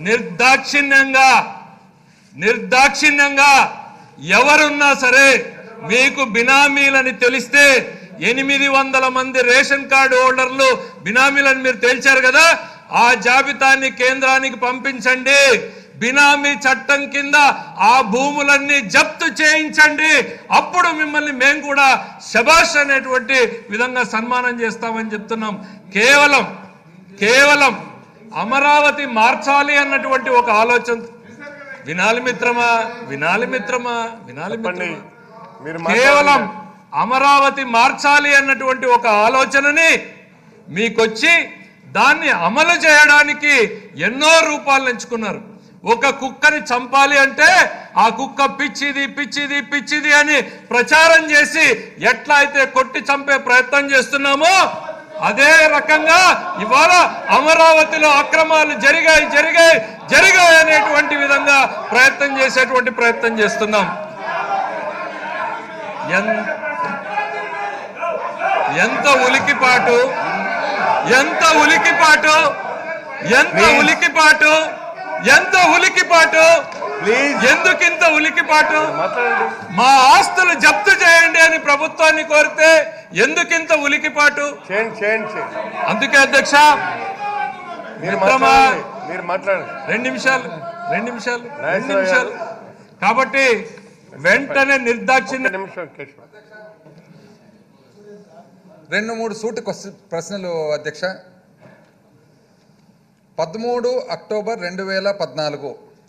నిర్దాక్షిణ్యంగా నిర్దాక్షిణ్యంగా ఎవరున్నా సరే మీకు బినామీలని తెలిస్తే ఎనిమిది వందల మంది రేషన్ కార్డు హోల్డర్లు బినామీలని మీరు తేల్చారు కదా ఆ జాబితాని కేంద్రానికి పంపించండి బినామీ చట్టం కింద ఆ భూములన్నీ జప్తు చేయించండి అప్పుడు మిమ్మల్ని మేము కూడా శబాష్ అనేటువంటి విధంగా సన్మానం చేస్తామని చెప్తున్నాం కేవలం కేవలం అమరావతి మార్చాలి అన్నటువంటి ఒక ఆలోచన వినాలి మిత్రమా వినాలి మిత్రమా వినాలి చెప్పండి మిత్రమా మీరు కేవలం మాట్లాడండి. అమరావతి మార్చాలి అన్నటువంటి ఒక ఆలోచనని మీకొచ్చి దాన్ని అమలు చేయడానికి ఎన్నో రూపాలు ఎంచుకున్నారు ఒక కుక్కని చంపాలి అంటే ఆ కుక్క పిచ్చిది పిచ్చిది పిచ్చిది అని ప్రచారం చేసి ఎట్లా అయితే కొట్టి చంపే ప్రయత్నం చేస్తున్నామో అదే రకంగా ఇవాళ అమరావతిలో అక్రమాలు జరిగాయి జరిగాయి జరిగాయి అనేటువంటి విధంగా ప్రయత్నం చేసేటువంటి ప్రయత్నం చేస్తున్నాం ఎన్- ఎంత ఉలికిపాటు ఎంత ఉలికిపాటు ఎంత Please. ఉలికిపాటు ఎంత ఉలికిపాటు ప్లీజ్ ఎందుకింత ఉలికిపాటు మాట్లాడండి మా ఆస్తులు జప్తు చేయండి అని ప్రభుత్వాన్ని కోరితే ఎందుకింత ఉలికిపాటు చేయండి చేయండి చేయండి అందుకే అధ్యక్ష మీరు మిత్రమా మాట్లాడండి మీరు మాట్లాడండి రెండు నిమిషాలు రెండు నిమిషాలు రెండు నాగేశ్వరరావు నిమిషాలు కాబట్టి వెంటనే ఒక్క నిర్దాక్షిణ్య నిమిషం కేశవ రెండు మూడు సూటి క్వశ్చన్ ప్రశ్నలు అధ్యక్ష పదమూడు అక్టోబర్ రెండు వేల పద్నాలుగు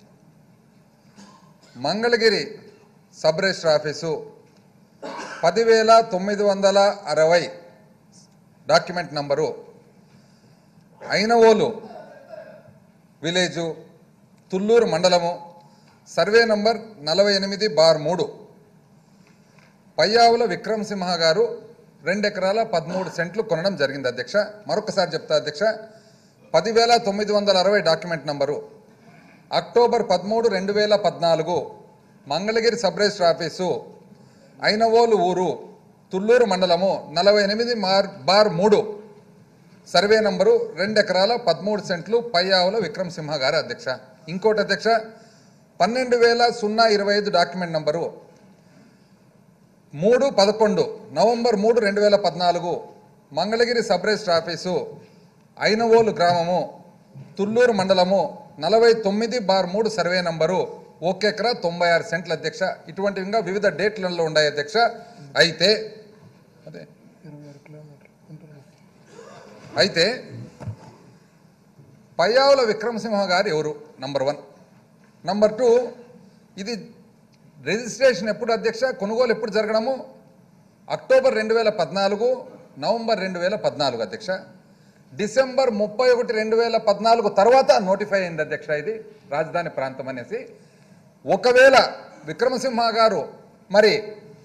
మంగళగిరి సబ్ రిజిస్టర్ ఆఫీసు పదివేల తొమ్మిది వందల అరవై document number Ainavolu village Thullur మండలము సర్వే నంబర్ నలభై ఎనిమిది బార్ మూడు పయ్యావుల విక్రమసింహ గారు రెండు ఎకరాల పదమూడు సెంట్లు కొనడం జరిగింది అధ్యక్ష మరొకసారి చెప్తా అధ్యక్ష పదివేల తొమ్మిది వందల అరవై డాక్యుమెంట్ నంబరు అక్టోబర్ పదమూడు రెండు వేల పద్నాలుగు Mangalagiri sub register office Ainavolu ఊరు తుళ్ళూరు మండలము నలభై ఎనిమిది మార్ బార్ మూడు సర్వే నంబరు రెండు ఎకరాల పదమూడు సెంట్లు పయ్యావుల విక్రమసింహ గారు అధ్యక్ష ఇంకోటి అధ్యక్ష పన్నెండు వేల సున్నా ఇరవై ఐదు డాక్యుమెంట్ నంబరు మూడు పదకొండు నవంబర్ మూడు రెండు వేల పద్నాలుగు Mangalagiri sub register office Ainavolu గ్రామము తుళ్ళూరు మండలము నలభై తొమ్మిది బార్ మూడు సర్వే నంబరు ఒక ఎకరా తొంభై ఆరు సెంట్ల అధ్యక్ష ఇటువంటివి ఇంకా వివిధ డేట్లలో ఉన్నాయి అధ్యక్ష అయితే అదే అయితే పయ్యావుల విక్రమసింహ గారు ఎవరు నంబర్ వన్ నంబర్ టూ ఇది రిజిస్ట్రేషన్ ఎప్పుడు అధ్యక్ష కొనుగోలు ఎప్పుడు జరగడము అక్టోబర్ రెండు వేల పద్నాలుగు నవంబర్ రెండు వేల పద్నాలుగు అధ్యక్ష డిసెంబర్ ముప్పై ఒకటి రెండు వేల పద్నాలుగు తర్వాత నోటిఫై అయింది అధ్యక్ష ఇది రాజధాని ప్రాంతం అనేసి ఒకవేళ విక్రమసింహ గారు మరి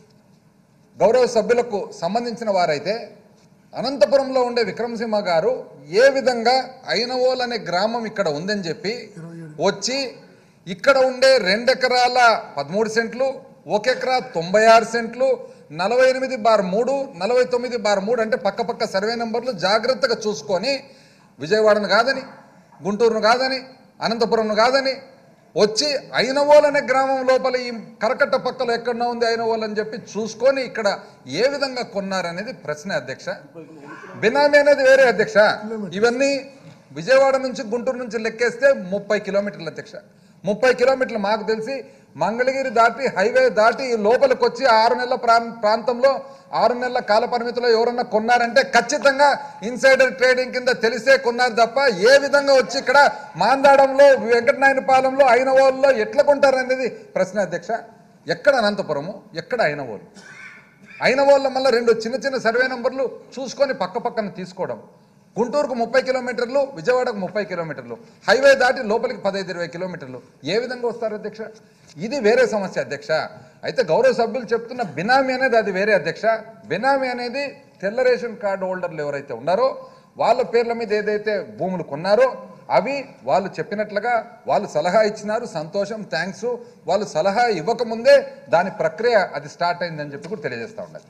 గౌరవ సభ్యులకు సంబంధించిన వారైతే అనంతపురంలో ఉండే విక్రమసింహ గారు ఏ విధంగా ఐనవోల్ అనే గ్రామం ఇక్కడ ఉందని చెప్పి వచ్చి ఇక్కడ ఉండే రెండెకరాల పదమూడు సెంట్లు ఒక ఎకరా తొంభై ఆరు సెంట్లు నలభై ఎనిమిది బార్ మూడు నలభై తొమ్మిది బార్ మూడు అంటే పక్క పక్క సర్వే నెంబర్లు జాగ్రత్తగా చూసుకొని విజయవాడను కాదని గుంటూరును కాదని అనంతపురంను కాదని వచ్చి ఐనవోల్ అనే గ్రామం లోపల ఈ కరకట్ట పక్కలో ఎక్కడన్నా ఉంది ఐనవోల్ అని చెప్పి చూసుకొని ఇక్కడ ఏ విధంగా కొన్నారనేది ప్రశ్న అధ్యక్ష బినామీ అనేది వేరే అధ్యక్ష ఇవన్నీ విజయవాడ నుంచి గుంటూరు నుంచి లెక్కేస్తే ముప్పై కిలోమీటర్లు అధ్యక్ష ముప్పై కిలోమీటర్లు మాకు తెలిసి మంగళగిరి దాటి హైవే దాటి ఈ లోపలికి వచ్చి ఆరు నెలల ప్రాం- ప్రాంతంలో ఆరు నెలల కాల పరిమితిలో ఎవరన్నా కొన్నారంటే ఖచ్చితంగా ఇన్సైడర్ ట్రేడింగ్ కింద తెలిసే కొన్నారు తప్ప ఏ విధంగా వచ్చి ఇక్కడ మాందాడంలో వెంకటనాయనపాలెంలో ఐనవోల్లో ఎట్లా కొంటారనేది ప్రశ్న అధ్యక్ష ఎక్కడ అనంతపురము ఎక్కడ ఐనవోలు ఐనవోళ్ళ మళ్ళీ రెండు చిన్న చిన్న సర్వే నంబర్లు చూసుకొని పక్క పక్కన తీసుకోవడం గుంటూరుకు ముప్పై కిలోమీటర్లు విజయవాడకు ముప్పై కిలోమీటర్లు హైవే దాటి లోపలికి పదహైదు ఇరవై కిలోమీటర్లు ఏ విధంగా వస్తారు అధ్యక్ష ఇది వేరే సమస్య అధ్యక్ష అయితే గౌరవ సభ్యులు చెప్తున్న బినామీ అనేది అది వేరే అధ్యక్ష బినామీ అనేది తెల్ల రేషన్ కార్డు హోల్డర్లు ఎవరైతే ఉన్నారో వాళ్ళ పేర్ల మీద ఏదైతే భూములు కొన్నారో అవి వాళ్ళు చెప్పినట్లుగా వాళ్ళు సలహా ఇచ్చినారు సంతోషం థ్యాంక్స్ వాళ్ళు సలహా ఇవ్వకముందే దాని ప్రక్రియ అది స్టార్ట్ అయిందని చెప్పి కూడా తెలియజేస్తా ఉన్నది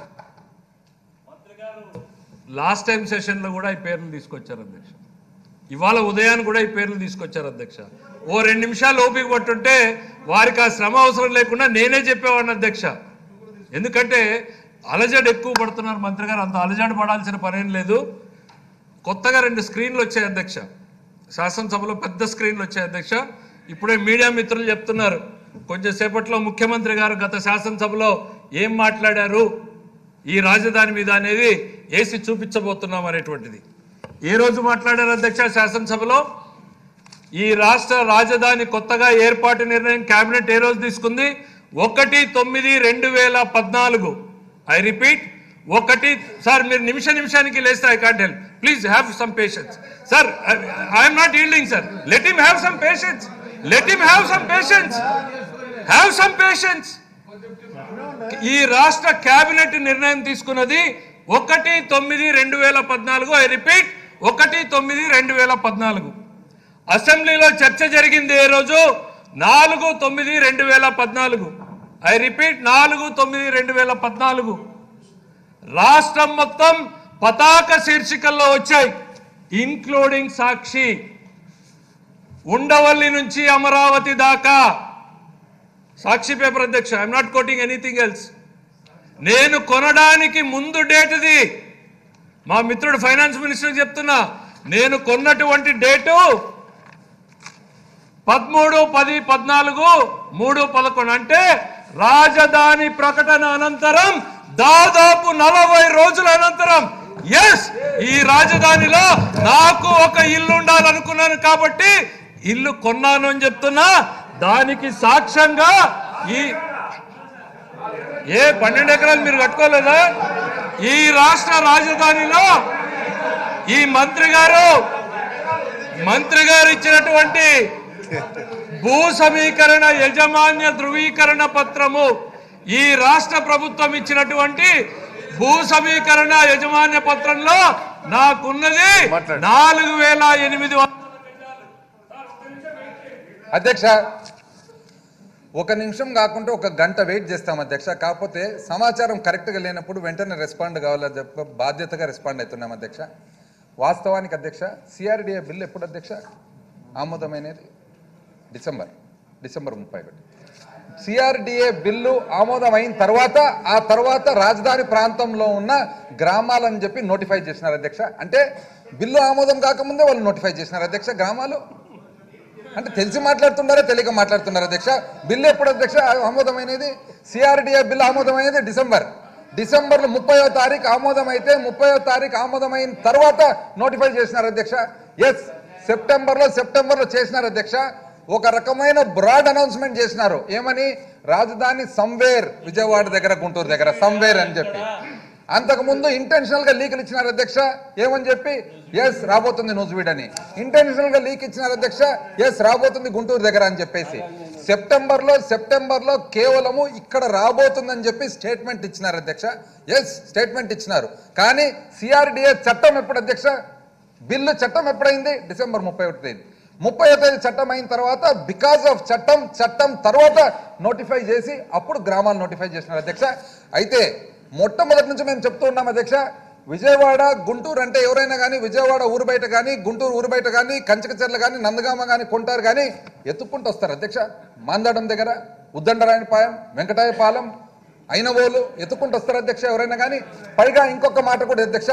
లాస్ట్ టైం సెషన్లో కూడా ఈ పేర్లు తీసుకొచ్చారు అధ్యక్ష ఇవాళ ఉదయాన్ని కూడా ఈ పేర్లు తీసుకొచ్చారు అధ్యక్ష ఓ రెండు నిమిషాలు ఓపిక పట్టుంటే వారికి ఆ శ్రమ అవసరం లేకుండా నేనే చెప్పేవాడిని అధ్యక్ష ఎందుకంటే అలజడి ఎక్కువ పడుతున్నారు మంత్రి గారు అంత అలజడి పడాల్సిన పనేం లేదు కొత్తగా రెండు స్క్రీన్లు వచ్చాయి అధ్యక్ష శాసనసభలో పెద్ద స్క్రీన్లు వచ్చాయి అధ్యక్ష ఇప్పుడే మీడియా మిత్రులు చెప్తున్నారు కొంచెం సేపట్లో ముఖ్యమంత్రి గారు గత శాసనసభలో ఏం మాట్లాడారు ఈ రాజధాని మీద అనేది వేసి చూపించబోతున్నాం అనేటువంటిది ఏ రోజు మాట్లాడారు అధ్యక్ష శాసనసభలో ఈ రాష్ట్ర రాజధాని కొత్తగా ఏర్పాటు నిర్ణయం కేబినెట్ ఏ రోజు తీసుకుంది ఒకటి తొమ్మిది రెండు వేల పద్నాలుగు ఐ రిపీట్ ఒకటి సార్ మీరు నిమిష నిమిషానికి లేస్తే I can't help please have some patience sir I'm not yielding sir let him have some patience let him have some patience have some patience ఈ రాష్ట్ర కేబినెట్ నిర్ణయం తీసుకున్నది ఒకటి తొమ్మిది రెండు వేల పద్నాలుగు ఐ రిపీట్ ఒకటి తొమ్మిది రెండు వేల పద్నాలుగు అసెంబ్లీలో చర్చ జరిగింది ఏ రోజు నాలుగు తొమ్మిది రెండు వేల పద్నాలుగు ఐ రిపీట్ నాలుగు తొమ్మిది రెండు వేల పద్నాలుగు రాష్ట్రం మొత్తం పతాక శీర్షికల్లో వచ్చాయి ఇన్క్లూడింగ్ సాక్షి ఉండవల్లి నుంచి అమరావతి దాకా సాక్షి పేపర్ అధ్యక్ష I'm not quoting anything else నేను కొనడానికి ముందు డేట్ ఇది మా మిత్రుడు ఫైనాన్స్ మినిస్టర్ చెప్తున్నా నేను కొన్నటువంటి డేటు పదమూడు పది పద్నాలుగు మూడు పదకొండు అంటే రాజధాని ప్రకటన అనంతరం దాదాపు నలభై రోజుల అనంతరం ఎస్ ఈ రాజధానిలో నాకు ఒక ఇల్లు ఉండాలనుకున్నాను కాబట్టి ఇల్లు కొన్నాను అని చెప్తున్నా దానికి సాక్ష్యంగా ఈ ఏ పన్నెండు ఎకరాలు మీరు కట్టుకోలేదా ఈ రాష్ట్ర రాజధానిలో ఈ మంత్రి గారు మంత్రి గారు ఇచ్చినటువంటి భూ సమీకరణ యజమాన్య ధృవీకరణ పత్రము ఈ రాష్ట్ర ప్రభుత్వం ఇచ్చినటువంటి భూ సమీకరణ యజమాన్య పత్రంలో నాకున్నది మాట్లాడు. నాలుగు వేల ఎనిమిది వందల అధ్యక్ష ఒక నిమిషం కాకుండా ఒక గంట వెయిట్ చేస్తాం అధ్యక్ష కాకపోతే సమాచారం కరెక్ట్గా లేనప్పుడు వెంటనే రెస్పాండ్ కావాలని చెప్ప బాధ్యతగా రెస్పాండ్ అవుతున్నాం అధ్యక్ష వాస్తవానికి అధ్యక్ష సిఆర్డిఏ బిల్ ఎప్పుడు అధ్యక్ష ఆమోదమైనది డిసెంబర్ డిసెంబర్ ముప్పై ఒకటి సిఆర్డిఏ బిల్లు ఆమోదమైన తర్వాత ఆ తర్వాత రాజధాని ప్రాంతంలో ఉన్న గ్రామాలని చెప్పి నోటిఫై చేసినారు అధ్యక్ష అంటే బిల్లు ఆమోదం కాకముందే వాళ్ళు నోటిఫై చేసినారు అధ్యక్ష గ్రామాలు అంటే తెలిసి మాట్లాడుతున్నారా తెలియక మాట్లాడుతున్నారా అధ్యక్ష బిల్లు ఎప్పుడు అధ్యక్ష ఆమోదమైనది సిఆర్డిఏ బిల్లు ఆమోదమైనది డిసెంబర్ డిసెంబర్లో ముప్పయో తారీఖు ఆమోదం అయితే ముప్పయో తారీఖు ఆమోదమైన తర్వాత నోటిఫై చేసినారు అధ్యక్ష ఎస్ సెప్టెంబర్లో సెప్టెంబర్లో చేసినారు అధ్యక్ష ఒక రకమైన బ్రాడ్ అనౌన్స్మెంట్ చేసినారు ఏమని రాజధాని సంవేర్ విజయవాడ దగ్గర గుంటూరు దగ్గర సంవేర్ అని చెప్పి అంతకుముందు ఇంటెన్షనల్ గా లీకులు ఇచ్చినారు అధ్యక్ష ఏమని చెప్పి ఎస్ రాబోతుంది న్యూస్ అని ఇంటెన్షనల్ గా లీక్ ఇచ్చినారు అధ్యక్ష ఎస్ రాబోతుంది గుంటూరు దగ్గర అని చెప్పేసి సెప్టెంబర్ లో సెప్టెంబర్ లో కేవలము ఇక్కడ రాబోతుందని చెప్పి స్టేట్మెంట్ ఇచ్చినారు అధ్యక్ష ఎస్ స్టేట్మెంట్ ఇచ్చినారు కానీ సిఆర్డిఏ చట్టం ఎప్పుడు అధ్యక్ష బిల్లు చట్టం ఎప్పుడైంది డిసెంబర్ ముప్పై ఒకటి తేదీ ముప్పై తేదీ చట్టం అయిన తర్వాత బికాస్ ఆఫ్ చట్టం చట్టం తర్వాత నోటిఫై చేసి అప్పుడు గ్రామాలు నోటిఫై చేసినారు అధ్యక్ష అయితే మొట్టమొదటి నుంచి మేము చెప్తూ ఉన్నాం అధ్యక్ష విజయవాడ గుంటూరు అంటే ఎవరైనా కానీ విజయవాడ ఊరు బయట కానీ గుంటూరు ఊరు బయట కానీ కంచకచెర్ల కానీ నందగామ కానీ కొంటారు కానీ ఎత్తుక్కుంటూ వస్తారు అధ్యక్ష మాందాడం దగ్గర ఉద్దండరాయనిపాలెం వెంకటాయపాలెం అయినవోలు ఎత్తుక్కుంటూ వస్తారు అధ్యక్ష ఎవరైనా కానీ పైగా ఇంకొక మాట కూడా అధ్యక్ష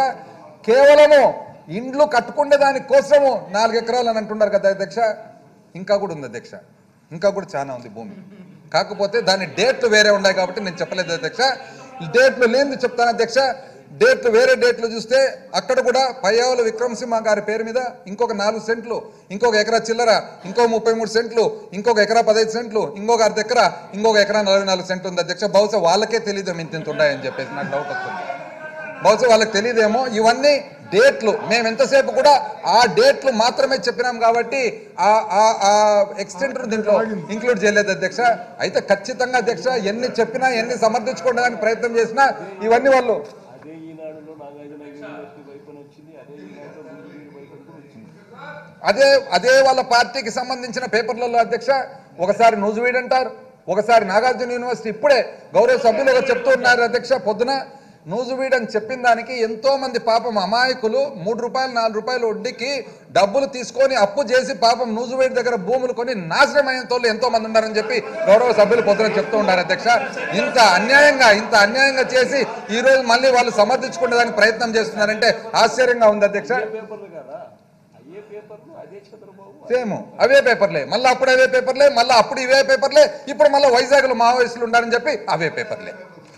కేవలము ఇండ్లు కట్టుకునే దాని కోసము నాలుగు ఎకరాలు అని అంటున్నారు కదా అధ్యక్ష ఇంకా కూడా ఉంది అధ్యక్ష ఇంకా కూడా చాలా ఉంది భూమి కాకపోతే దాని డేట్లు వేరే ఉన్నాయి కాబట్టి నేను చెప్పలేదు అధ్యక్ష డేట్లు లేనిది చెప్తాను అధ్యక్ష డేట్లు వేరే డేట్లు చూస్తే అక్కడ కూడా పయ్యావుల విక్రమసింహ గారి పేరు మీద ఇంకొక నాలుగు సెంట్లు ఇంకొక ఎకరా చిల్లర ఇంకో ముప్పై మూడు సెంట్లు ఇంకొక ఎకరా పదహైదు సెంట్లు ఇంకొక అర్ధ ఎకరా ఇంకొక ఎకరా నలభై నాలుగు సెంట్లు ఉంది అధ్యక్ష బహుశా వాళ్ళకే తెలియదు ఇంత ఇంత ఉన్నాయని చెప్పేసి నాకు డౌట్ వస్తుంది బహుశా వాళ్ళకి తెలియదేమో ఇవన్నీ డేట్లు మేము ఎంతసేపు కూడా ఆ డేట్లు మాత్రమే చెప్పినాం కాబట్టి ఆ ఆ ఆ ఎక్స్టెంట్ దీంట్లో ఇంక్లూడ్ చేయలేదు అధ్యక్ష అయితే ఖచ్చితంగా అధ్యక్ష ఎన్ని చెప్పినా ఎన్ని సమర్థించుకోవడానికి ప్రయత్నం చేసినా ఇవన్నీ వాళ్ళు అదే ఈనాడులో నాగార్జున యూనివర్సిటీ వైపున వచ్చింది అదే ఈనాడులో గుంటూరు వైపున కూడా వచ్చింది అదే అదే వాళ్ళ పార్టీకి సంబంధించిన పేపర్లలో అధ్యక్ష ఒకసారి నూజివీడ్ అంటారు ఒకసారి నాగార్జున యూనివర్సిటీ ఇప్పుడే గౌరవ సభ్యులు ఒక చెప్తూ ఉన్నారు అధ్యక్ష పొద్దున నూజువీడ్ అని చెప్పిన దానికి ఎంతో మంది పాపం అమాయకులు మూడు రూపాయలు నాలుగు రూపాయలు వడ్డీకి డబ్బులు తీసుకొని అప్పు చేసి పాపం నూజువీడ్ దగ్గర భూములు కొని నాశనం అయిన తోళ్ళు ఎంతో మంది ఉన్నారని చెప్పి గౌరవ సభ్యులు పొద్దున చెప్తూ ఉన్నారు అధ్యక్ష ఇంత అన్యాయంగా ఇంత అన్యాయంగా చేసి ఈ రోజు మళ్ళీ వాళ్ళు సమర్థించుకునేదానికి ప్రయత్నం చేస్తున్నారంటే ఆశ్చర్యంగా ఉంది అధ్యక్ష పేపర్లు కదా అయ్యే పేపర్లు అదే చంద్రబాబు సేమ్ అవే పేపర్లే మళ్ళీ అప్పుడు అవే పేపర్లే మళ్ళీ అప్పుడు ఇవే పేపర్లే ఇప్పుడు మళ్ళీ వైజాగ్లో మావోయిస్టులు ఉండారని చెప్పి అవే పేపర్లే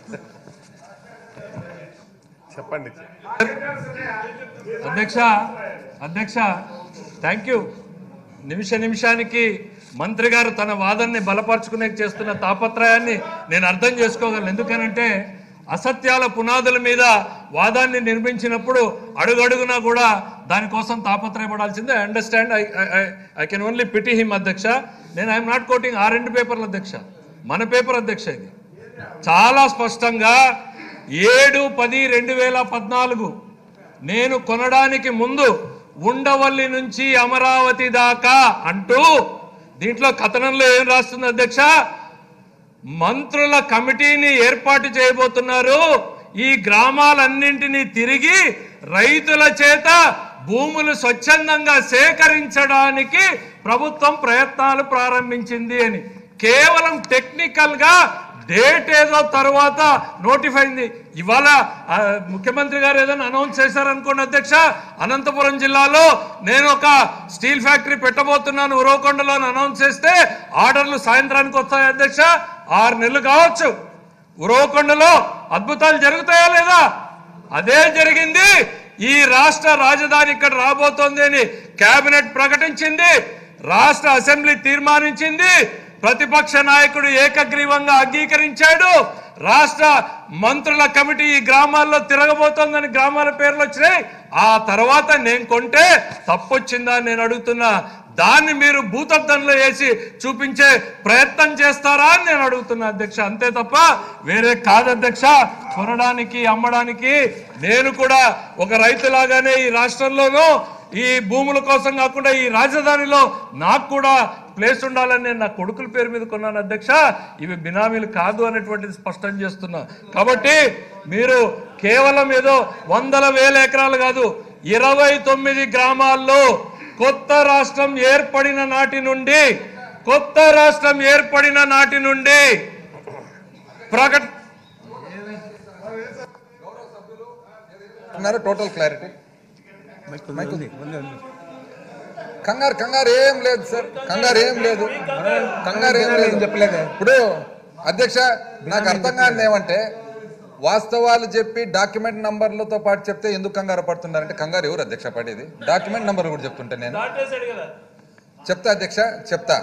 చెప్పండి అధ్యక్ష అధ్యక్ష థ్యాంక్ యూ నిమిష నిమిషానికి మంత్రి గారు తన వాదనని బలపరుచుకునే చేస్తున్న తాపత్రయాన్ని నేను అర్థం చేసుకోగలను ఎందుకనంటే అసత్యాల పునాదుల మీద వాదాన్ని నిర్మించినప్పుడు అడుగడుగునా కూడా దానికోసం తాపత్రయపడాల్సిందే I understand I I can only pity him అధ్యక్ష నేను ఐఎమ్ నాట్ కోటింగ్ ఆ రెండు పేపర్ల అధ్యక్ష మన పేపర్ అధ్యక్ష ఇది చాలా స్పష్టంగా ఏడు పది రెండు వేల పద్నాలుగు నేను కొనడానికి ముందు ఉండవల్లి నుంచి అమరావతి దాకా అంటూ దీంట్లో కథనంలో ఏం రాస్తుంది అధ్యక్ష మంత్రుల కమిటీని ఏర్పాటు చేయబోతున్నారు ఈ గ్రామాలన్నింటినీ తిరిగి రైతుల చేత భూములు స్వచ్ఛందంగా సేకరించడానికి ప్రభుత్వం ప్రయత్నాలు ప్రారంభించింది అని కేవలం టెక్నికల్ గా డేట్ ఏదో తర్వాత నోటిఫై అయింది ఇవాళ ఆ, ముఖ్యమంత్రి గారు ఏదైనా అనౌన్స్ చేశారనుకోండి అధ్యక్ష అనంతపురం జిల్లాలో నేను ఒక స్టీల్ ఫ్యాక్టరీ పెట్టబోతున్నాను ఉరవకొండలో అని అనౌన్స్ చేస్తే ఆర్డర్లు సాయంత్రానికి వస్తాయి అధ్యక్ష ఆరు నెలలు కావచ్చు ఉరవకొండలో అద్భుతాలు జరుగుతాయా లేదా అదే జరిగింది ఈ రాష్ట్ర రాజధాని ఇక్కడ రాబోతోంది అని కేబినెట్ ప్రకటించింది రాష్ట్ర అసెంబ్లీ తీర్మానించింది ప్రతిపక్ష నాయకుడు ఏకగ్రీవంగా అంగీకరించాడు రాష్ట్ర మంత్రుల కమిటీ ఈ గ్రామాల్లో తిరగబోతోందని గ్రామాల పేర్లు వచ్చినాయి ఆ తర్వాత నేను కొంటే తప్పొచ్చిందా అని నేను అడుగుతున్నా దాన్ని మీరు భూతద్దంలో వేసి చూపించే ప్రయత్నం చేస్తారా అని నేను అడుగుతున్నా అధ్యక్ష అంతే తప్ప వేరే కాదు అధ్యక్ష కొనడానికి అమ్మడానికి నేను కూడా ఒక రైతులాగానే ఈ రాష్ట్రంలోనూ ఈ భూముల కోసం కాకుండా ఈ రాజధానిలో నాకు కూడా ప్లేస్ ఉండాలని నేను నా కొడుకుల పేరు మీద కొన్నాను అధ్యక్ష ఇవి బినామీలు కాదు అనేటువంటిది స్పష్టం చేస్తున్నా కాబట్టి మీరు కేవలం ఏదో వందల వేల ఎకరాలు కాదు ఇరవై తొమ్మిది గ్రామాల్లో కొత్త రాష్ట్రం ఏర్పడిన నాటి నుండి కొత్త రాష్ట్రం ఏర్పడిన నాటి నుండి ప్రకట అన్నారు టోటల్ క్లారిటీ కంగారు కంగారు ఏం లేదు సార్ కంగారు ఏం లేదు కంగారు ఏం లేదు చెప్పలేదు ఇప్పుడు అధ్యక్ష నాకు అర్థం కాదు ఏమంటే వాస్తవాలు చెప్పి డాక్యుమెంట్ నంబర్లతో పాటు చెప్తే ఎందుకు కంగారు పడుతున్నారంటే కంగారు ఎవరు అధ్యక్ష పడేది డాక్యుమెంట్ నంబర్ కూడా చెప్తుంటే నేను చెప్తా అధ్యక్ష చెప్తా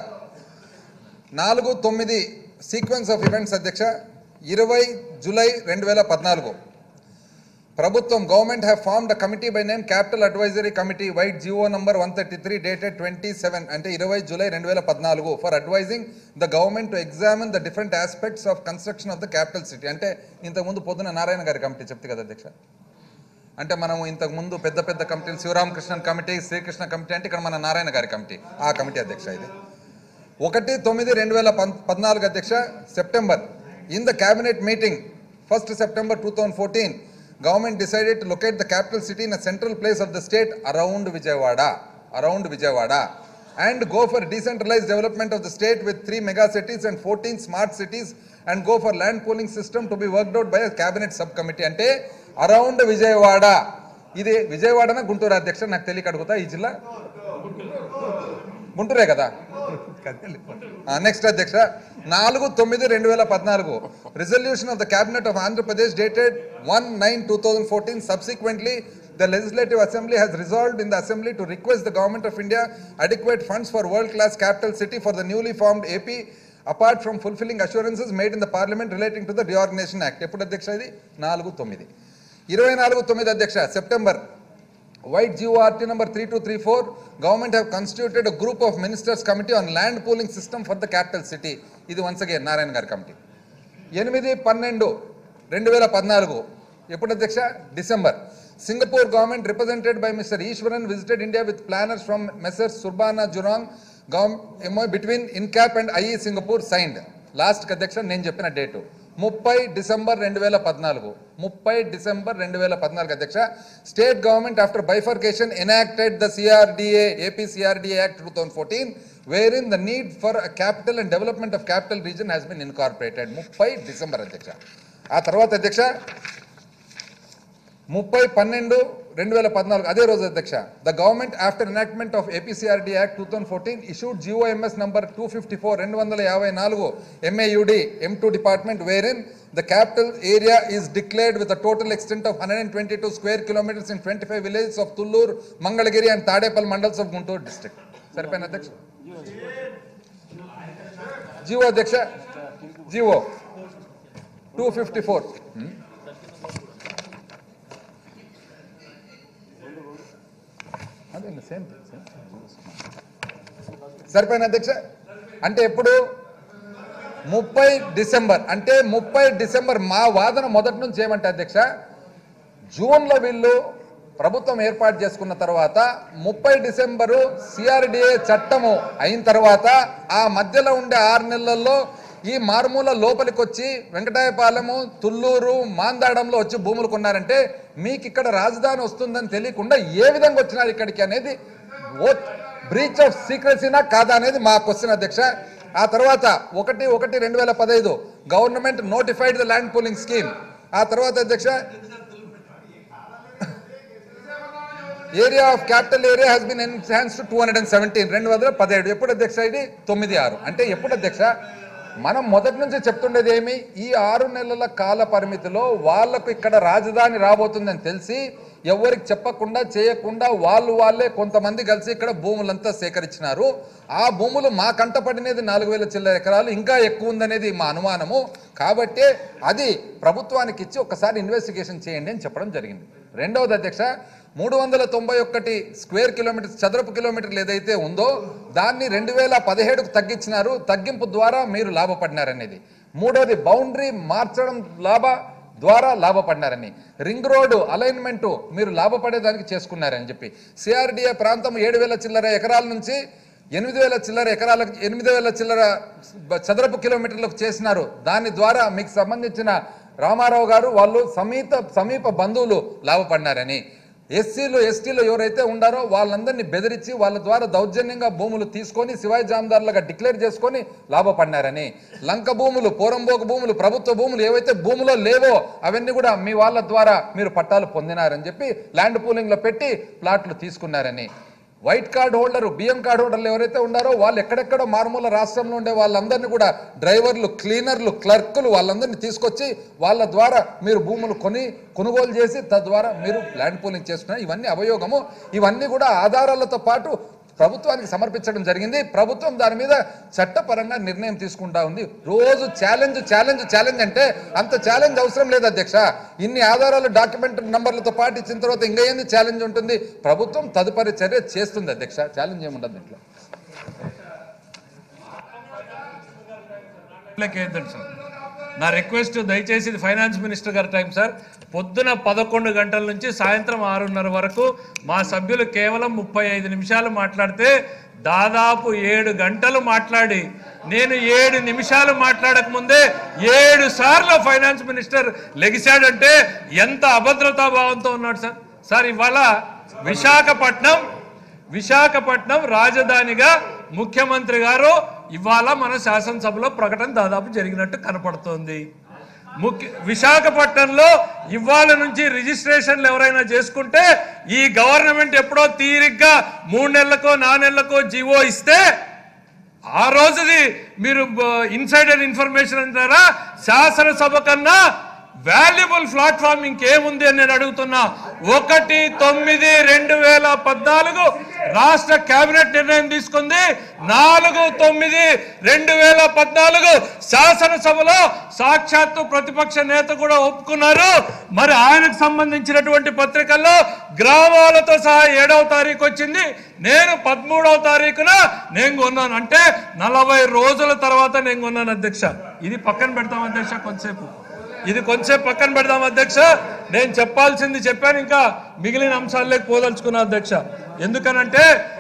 నాలుగు తొమ్మిది సీక్వెన్స్ ఆఫ్ ఈవెంట్స్ అధ్యక్ష ఇరవై జూలై రెండు వేల పద్నాలుగు ప్రభుత్వం government have formed committee by name capital advisory committee vide GO number one thirty three dated twenty seven అంటే ఇరవై జూలై రెండు వేల పద్నాలుగు for advising the government to examine the different aspects of construction of the capital city అంటే ఇంతకుముందు పొద్దున నారాయణ గారి committee చెప్తే కదా అధ్యక్ష అంటే మనం ఇంతకు ముందు పెద్ద పెద్ద కమిటీలు శివరామకృష్ణన్ కమిటీ శ్రీకృష్ణ కమిటీ అంటే ఇక్కడ మన నారాయణ గారి కమిటీ ఆ కమిటీ అధ్యక్ష ఇది ఒకటి తొమ్మిది రెండు వేల పం- పద్నాలుగు అధ్యక్ష September in the cabinet meeting first September two thousand fourteen government decided to locate the capital city in a central place of the state around Vijayawada around Vijayawada and go for decentralise development of the state with three mega cities and fourteen smart cities and go for land pooling system to be worked out by cabinet sub committee అంటే around Vijayawada ఇది విజయవాడన గుంటూరు అధ్యక్ష నాకు తెలియక అడుగుతా ఈ జిల్లా గుంటూరే కదా నెక్స్ట్ అధ్యక్ష నాలుగు తొమ్మిది రెండు వేల పద్నాలుగు resolution of the cabinet of Andhra Pradesh dated one nine two thousand fourteen subsequently the legislative assembly has resolved in the assembly to request the government of India adequate funds for world class capital city for the newly formed AP apart from fulfilling assurances made in the parliament relating to the reorganization act ఎప్పుడు అధ్యక్ష ఇది నాలుగు తొమ్మిది ఇరవై నాలుగు తొమ్మిది అధ్యక్ష September White GORT number 3234, government have constituted a group of ministers committee on land pooling system for the capital city. ఇది once again నారాయణ గారి కమిటీ ఎనిమిది పన్నెండు రెండు వేల పద్నాలుగు ఎప్పుడు అధ్యక్ష December Singapore government represented by Mister Iswaran visited India with planners from Messrs Surbana Jurong MO between INCAP and IE Singapore signed last అధ్యక్ష నేను చెప్పిన డేటు ముప్పై డిసెంబర్ రెండు వేల పద్నాలుగు ముప్పై డిసెంబర్ రెండు వేల పద్నాలుగు అధ్యక్ష state government after bifurcation enacted the CRDA AP CRDA act two thousand fourteen where in the need for capital and development of capital region has been incorporated ముప్పై డిసెంబర్ అధ్యక్ష ఆ తర్వాత అధ్యక్ష ముప్పై పన్నెండు రెండు వేల పద్నాలుగు అదే రోజు అధ్యక్ష the government after enactment of APCRD act two thousand fourteen issued GOMS number two fifty four రెండు వందల యాభై నాలుగు MAUD M two department where in the capital area is declared with total extent of hundred and twenty two square kilometers in twenty five villages of Tulluru Mangalagiri and Tadepalli mandals of Guntur district సరిపోయిన అధ్యక్ష GO అధ్యక్ష GO two fifty four అదే same సరిపోయిన అధ్యక్ష అంటే ఎప్పుడు ముప్పై December అంటే ముప్పై డిసెంబర్ మా వాదన మొదటి నుంచి ఏమంటే అధ్యక్ష జూన్లో వీళ్ళు ప్రభుత్వం ఏర్పాటు చేసుకున్న తర్వాత ముప్పై డిసెంబరు సిఆర్డిఏ చట్టము అయిన తర్వాత ఆ మధ్యలో ఉండే ఆరు నెలల్లో ఈ మారుమూల లోపలికి వచ్చి వెంకటాయపాలెము తుళ్ళూరు మాందాడంలో వచ్చి భూములు కొన్నారంటే మీకు ఇక్కడ రాజధాని వస్తుందని తెలియకుండా ఏ విధంగా వచ్చినారు ఇక్కడికి అనేది ఓ బ్రీచ్ ఆఫ్ సీక్రసీనా కాదా అనేది మా క్వశ్చన్ అధ్యక్ష ఆ తర్వాత ఒకటి ఒకటి రెండు వేల పదహైదు government notified the land pooling scheme ఆ తర్వాత అధ్యక్ష area of capital area has been enhance to hundred and seventeen రెండు వందల పదిహేడు ఎప్పుడు అధ్యక్ష ఇది తొమ్మిది ఆరు అంటే ఎప్పుడు అధ్యక్ష మనం మొదటి నుంచి చెప్తుండేది ఏమి ఈ ఆరు నెలల కాల పరిమితిలో వాళ్లకు ఇక్కడ రాజధాని రాబోతుందని తెలిసి ఎవరికి చెప్పకుండా చేయకుండా వాళ్ళు వాళ్ళే కొంతమంది కలిసి ఇక్కడ భూములంతా సేకరించినారు ఆ భూములు మా కంట పడినది నాలుగు వేల చిల్లర ఎకరాలు ఇంకా ఎక్కువ ఉందనేది మా అనుమానము కాబట్టి అది ప్రభుత్వానికి ఇచ్చి ఒకసారి ఇన్వెస్టిగేషన్ చేయండి అని చెప్పడం జరిగింది రెండవది అధ్యక్ష మూడు వందల తొంభై ఒకటి స్క్వేర్ కిలోమీటర్స్ చదరపు కిలోమీటర్లు ఏదైతే ఉందో దాన్ని రెండు వేల పదిహేడుకు తగ్గించినారు తగ్గింపు ద్వారా మీరు లాభపడినారనేది మూడోది బౌండరీ మార్చడం లాభ ద్వారా లాభపడినారని రింగ్ రోడ్డు అలైన్మెంట్ మీరు లాభపడేదానికి చేసుకున్నారని చెప్పి సిఆర్డిఏ ప్రాంతం ఏడు వేల చిల్లర ఎకరాల నుంచి ఎనిమిది వేల చిల్లర ఎకరాలకు ఎనిమిది వేల చిల్లర చదరపు కిలోమీటర్లకు చేసినారు దాని ద్వారా మీకు సంబంధించిన రామారావు గారు వాళ్ళు సమీత సమీప బంధువులు లాభపడినారని ఎస్సీలు ఎస్టీలు ఎవరైతే ఉండారో వాళ్ళందరినీ బెదిరించి వాళ్ళ ద్వారా దౌర్జన్యంగా భూములు తీసుకొని శివాయి జామదారులుగా డిక్లేర్ చేసుకొని లాభపడినారని లంక భూములు పోరంబోకు భూములు ప్రభుత్వ భూములు ఏవైతే భూములో లేవో అవన్నీ కూడా మీ వాళ్ళ ద్వారా మీరు పట్టాలు పొందినారని చెప్పి ల్యాండ్ పూలింగ్లో పెట్టి ప్లాట్లు తీసుకున్నారని వైట్ కార్డ్ హోల్డర్ బియ్యం కార్డ్ హోల్డర్లు ఎవరైతే ఉన్నారో వాళ్ళు ఎక్కడెక్కడో మారుమూల రాష్ట్రంలో ఉండే వాళ్ళందరినీ కూడా డ్రైవర్లు క్లీనర్లు క్లర్కులు వాళ్ళందరినీ తీసుకొచ్చి వాళ్ళ ద్వారా మీరు భూములు కొని కొనుగోలు చేసి తద్వారా మీరు ల్యాండ్ పూలింగ్ చేసుకున్నారు ఇవన్నీ అవయోగము ఇవన్నీ కూడా ఆధారాలతో పాటు ప్రభుత్వానికి సమర్పించడం జరిగింది ప్రభుత్వం దాని మీద చట్టపరంగా నిర్ణయం తీసుకుంటా ఉంది రోజు ఛాలెంజ్ ఛాలెంజ్ ఛాలెంజ్ అంటే అంత ఛాలెంజ్ అవసరం లేదు అధ్యక్ష ఇన్ని ఆధారాలు డాక్యుమెంట్ నంబర్లతో పాటు ఇచ్చిన తర్వాత ఇంకా ఏంది ఛాలెంజ్ ఉంటుంది ప్రభుత్వం తదుపరి చర్య చేస్తుంది అధ్యక్ష ఛాలెంజ్ ఏముండదు దీంట్లో లేకేద్దండి సార్ నా రిక్వెస్ట్ దయచేసి ఇది ఫైనాన్స్ మినిస్టర్ గారి టైం సార్ పొద్దున పదకొండు గంటల నుంచి సాయంత్రం ఆరున్నర వరకు మా సభ్యులు కేవలం ముప్పై ఐదు నిమిషాలు మాట్లాడితే దాదాపు ఏడు గంటలు మాట్లాడి నేను ఏడు నిమిషాలు మాట్లాడక ముందే ఏడు సార్లు ఫైనాన్స్ మినిస్టర్ లెగిశాడంటే ఎంత అభద్రతా భావంతో ఉన్నాడు సార్ సార్ ఇవాళ విశాఖపట్నం విశాఖపట్నం రాజధానిగా ముఖ్యమంత్రి గారు ఇవాళ మన శాసనసభలో ప్రకటన దాదాపు జరిగినట్టు కనపడుతోంది ముఖ్య విశాఖపట్నంలో ఇవాళ నుంచి రిజిస్ట్రేషన్లు ఎవరైనా చేసుకుంటే ఈ గవర్నమెంట్ ఎప్పుడో తీరిగ్గా మూడు నెలలకో నాలుగు నెలలకో జీవో ఇస్తే ఆ రోజుది మీరు ఇన్సైడర్ ఇన్ఫర్మేషన్ అంటారా శాసనసభ కన్నా వాల్యుబుల్ ప్లాట్ఫామ్ ఇంకేముంది అని నేను అడుగుతున్నా ఒకటి తొమ్మిది రెండు వేల పద్నాలుగు రాష్ట్ర కేబినెట్ నిర్ణయం తీసుకుంది నాలుగు తొమ్మిది రెండు వేల పద్నాలుగు శాసనసభలో సాక్షాత్తు ప్రతిపక్ష నేత కూడా ఒప్పుకున్నారు మరి ఆయనకు సంబంధించినటువంటి పత్రికల్లో గ్రామాలతో సహా ఏడవ తారీఖు వచ్చింది నేను పదమూడవ తారీఖున నేను కొన్నాను అంటే నలభై రోజుల తర్వాత నేను కొన్నాను అధ్యక్ష ఇది పక్కన పెడతాం అధ్యక్ష కొంతసేపు ఇది కొంచెం పక్కన పెడదాం అధ్యక్ష నేను చెప్పాల్సింది చెప్పాను ఇంకా మిగిలిన అంశాల్లోకి పోదలుచుకున్నా అధ్యక్ష ఎందుకనంటే